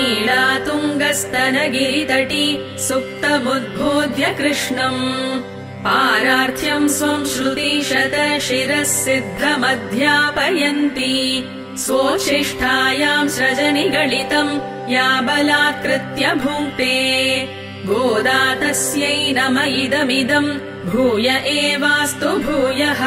नीलातुङ्गस्तनगिरितटी सुप्तमुद्बोध्य कृष्णम् पारार्थ्यम् स्वम् श्रुतिशत शिरः सिद्धमध्यापयन्ती स्वोच्छिष्ठायाम् स्रजनिगलितम् या बलात्कृत्य भुङ्क्ते गोदा तस्यै नम इदमिदम् भूय एवास्तु भूयः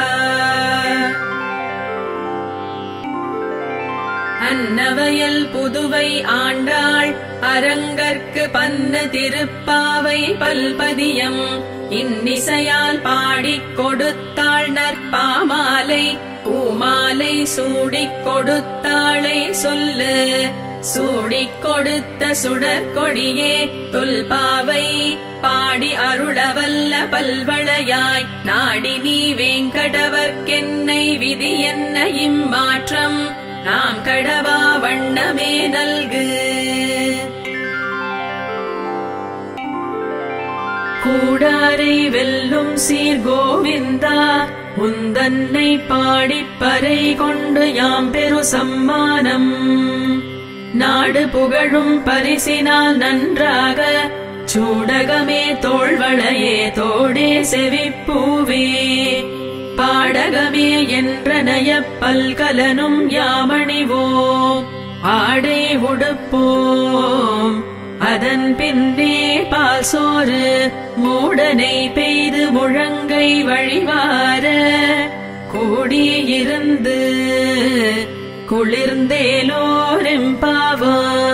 அன்னவயல் புதுவை ஆண்டாள் அரங்கற்கு பன்ன திருப்பாவை பல்பதியம் இன்னிசையால் பாடிக் கொடுத்தாள் நற்பாமாலை பூமாலை சூடிக் கொடுத்தாளை சொல்லு சூடிக் கொடுத்த சுடற்கொடியே தொல்பாவை பாடி அருளவல்ல பல்வளையாய் நாடி நீ வேங்கடவர்க்கென்னை விதி என்ன இம்மாற்றம் நாம் கடவா வண்ணமே நல்கு கூடாரை வெல்லும் சீர் கோவிந்தா உந்தன்னை பாடிப்பறை கொண்டு யாம் பெரு சம்மானம் நாடு புகழும் பரிசினால் நன்றாக சூடகமே தோள்வளையே தோடே செவிப்பூவே பாடகமே என்ற நயப் பல்கலனும் யாமணிவோம் ஆடை உடுப்போம் அதன் பின்னே பால் சோறு மூடனை பெய்து முழங்கை வழிவார கூடியிருந்து குளிர்ந்தேலோரெம்பாவாய்